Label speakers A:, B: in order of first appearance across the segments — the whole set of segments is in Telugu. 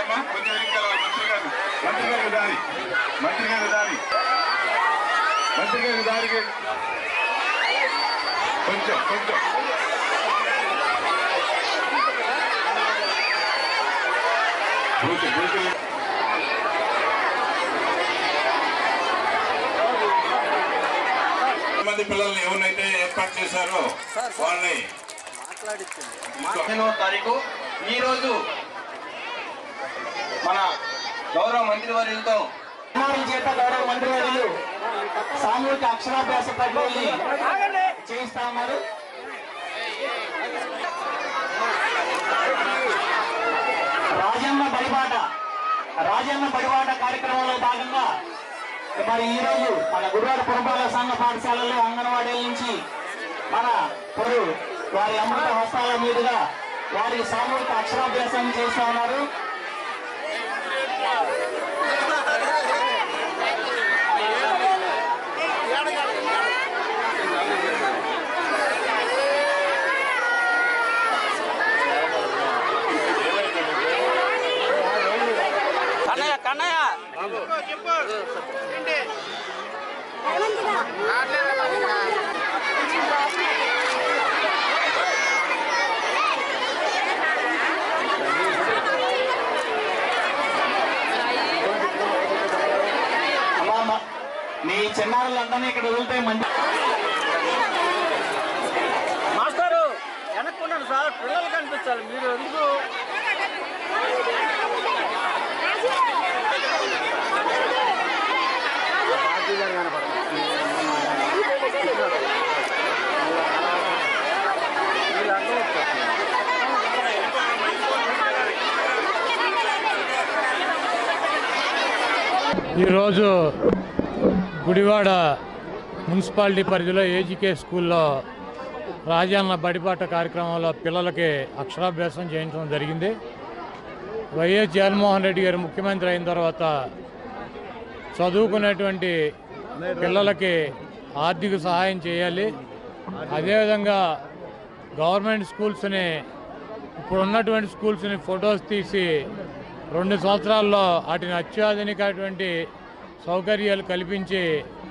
A: అమ్మా కొంచెం వెనకాల మంత్రి గారు మంత్రి గారి దారి మంత్రి గారి దారి మంత్రి గారి దారికి కొంచెం కొంచెం కూర్చో కూర్చో మంది పిల్లల్ని ఎవరినైతే ఏర్పాటు చేశారో వాళ్ళని
B: పదిహేనవ తారీఖు ఈరోజు మన గౌరవ మంత్రివర్యులతో
C: కుమారుల చేత గౌరవ మంత్రివర్యులు సామూహిక అక్షరాభ్యాస ప్రక్రియని చేయిస్తా ఉన్నారు రాజన్న బడిబాట రాజన్న బడిబాట కార్యక్రమంలో భాగంగా మరి ఈ రోజు మన గురువాడ పురపాలక సంఘ పాఠశాలలో అంగన్వాడీల నుంచి మన పొరు వారి అమృత హస్తాల మీదుగా వారి సామూహిక అక్షరాభ్యాసం చేస్తా ఉన్నారు
D: కన్నయ్య కన్నయ్య
C: అమ్మా, అమ్మా, మీ చిన్నారులందరినీ ఇక్కడ వదిలితే మంచి
D: మాస్టారు వెనక్కున్నాను సార్ పిల్లలు కనిపించాలి మీరు ఎందుకు
E: ఈరోజు గుడివాడ మున్సిపాలిటీ పరిధిలో ఏజీకే స్కూల్లో రాజన్న బడిపాట కార్యక్రమంలో పిల్లలకి అక్షరాభ్యాసం చేయించడం జరిగింది వైఎస్ జగన్మోహన్ రెడ్డి గారు ముఖ్యమంత్రి అయిన తర్వాత చదువుకునేటువంటి పిల్లలకి ఆర్థిక సహాయం చేయాలి అదేవిధంగా గవర్నమెంట్ స్కూల్స్ని ఇప్పుడు ఉన్నటువంటి స్కూల్స్ని ఫొటోస్ తీసి రెండు సంవత్సరాల్లో వాటిని అత్యాధునికటువంటి సౌకర్యాలు కల్పించి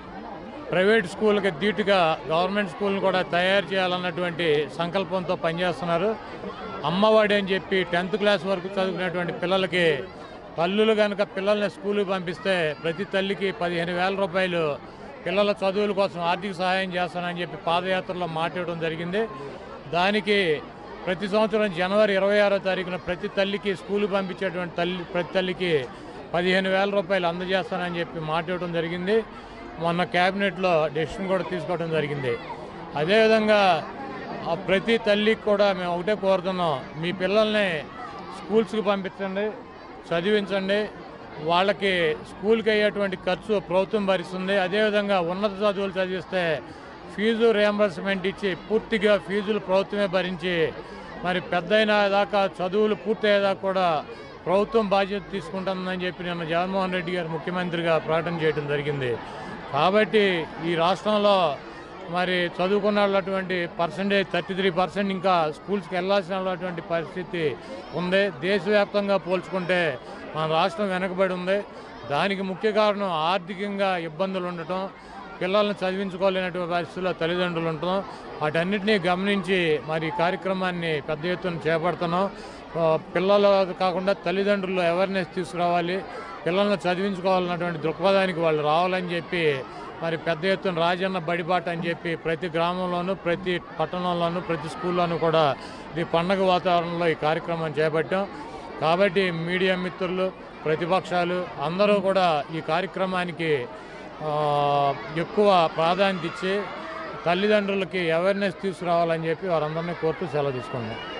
E: ప్రైవేట్ స్కూల్కి ధీటుగా గవర్నమెంట్ స్కూల్ని కూడా తయారు చేయాలన్నటువంటి సంకల్పంతో పనిచేస్తున్నారు అమ్మఒడి అని చెప్పి టెన్త్ క్లాస్ వరకు చదువుకునేటువంటి పిల్లలకి తల్లులు కనుక పిల్లల్ని స్కూల్కి పంపిస్తే ప్రతి తల్లికి పదిహేను వేల రూపాయలు పిల్లల చదువుల కోసం ఆర్థిక సహాయం చేస్తానని చెప్పి పాదయాత్రలో మాట్లాడడం జరిగింది దానికి ప్రతి సంవత్సరం జనవరి ఇరవై ఆరో తారీఖున ప్రతి తల్లికి స్కూల్కి పంపించేటువంటి తల్లి ప్రతి తల్లికి పదిహేను వేల రూపాయలు అందజేస్తానని చెప్పి మాట్లాడడం జరిగింది మొన్న క్యాబినెట్లో డెసిషన్ కూడా తీసుకోవడం జరిగింది అదేవిధంగా ఆ ప్రతి తల్లికి కూడా మేము ఒకటే కోరుతున్నాం మీ పిల్లల్ని స్కూల్స్కి పంపించండి చదివించండి వాళ్ళకి స్కూల్కి అయ్యేటువంటి ఖర్చు ప్రభుత్వం భరిస్తుంది అదేవిధంగా ఉన్నత చదువులు చదివిస్తే ఫీజు రియంబర్స్మెంట్ ఇచ్చి పూర్తిగా ఫీజులు ప్రభుత్వమే భరించి మరి పెద్దయిన దాకా చదువులు పూర్తయ్యేదాకా కూడా ప్రభుత్వం బాధ్యత తీసుకుంటుందని చెప్పి నిన్న జగన్మోహన్ రెడ్డి గారు ముఖ్యమంత్రిగా ప్రకటన చేయడం జరిగింది కాబట్టి ఈ రాష్ట్రంలో మరి చదువుకున్న వాళ్ళటువంటి పర్సంటేజ్ థర్టీ త్రీ పర్సెంట్ ఇంకా స్కూల్స్కి వెళ్ళాల్సినటువంటి పరిస్థితి ఉంది దేశవ్యాప్తంగా పోల్చుకుంటే మన రాష్ట్రం వెనకబడి ఉంది దానికి ముఖ్య కారణం ఆర్థికంగా ఇబ్బందులు ఉండటం పిల్లల్ని చదివించుకోలేనటువంటి పరిస్థితుల్లో తల్లిదండ్రులు ఉండటం వాటన్నిటినీ గమనించి మరి ఈ కార్యక్రమాన్ని పెద్ద ఎత్తున చేపడుతున్నాం ఆ, పిల్లలు కాకుండా తల్లిదండ్రులు అవేర్నెస్ తీసుకురావాలి పిల్లల్ని చదివించుకోవాలన్నటువంటి దృక్పథానికి వాళ్ళు రావాలని చెప్పి మరి పెద్ద ఎత్తున రాజన్న బడిబాట అని చెప్పి ప్రతి గ్రామంలోనూ ప్రతి పట్టణంలోనూ ప్రతి స్కూల్లోనూ కూడా ఇది పండగ వాతావరణంలో ఈ కార్యక్రమం చేపట్టాం కాబట్టి మీడియా మిత్రులు ప్రతిపక్షాలు అందరూ కూడా ఈ కార్యక్రమానికి ఆ, ఎక్కువ ప్రాధాన్యత ఇచ్చి తల్లిదండ్రులకి అవేర్నెస్ తీసుకురావాలని చెప్పి వారందరినీ కోరుతూ సెలవు తీసుకున్నాం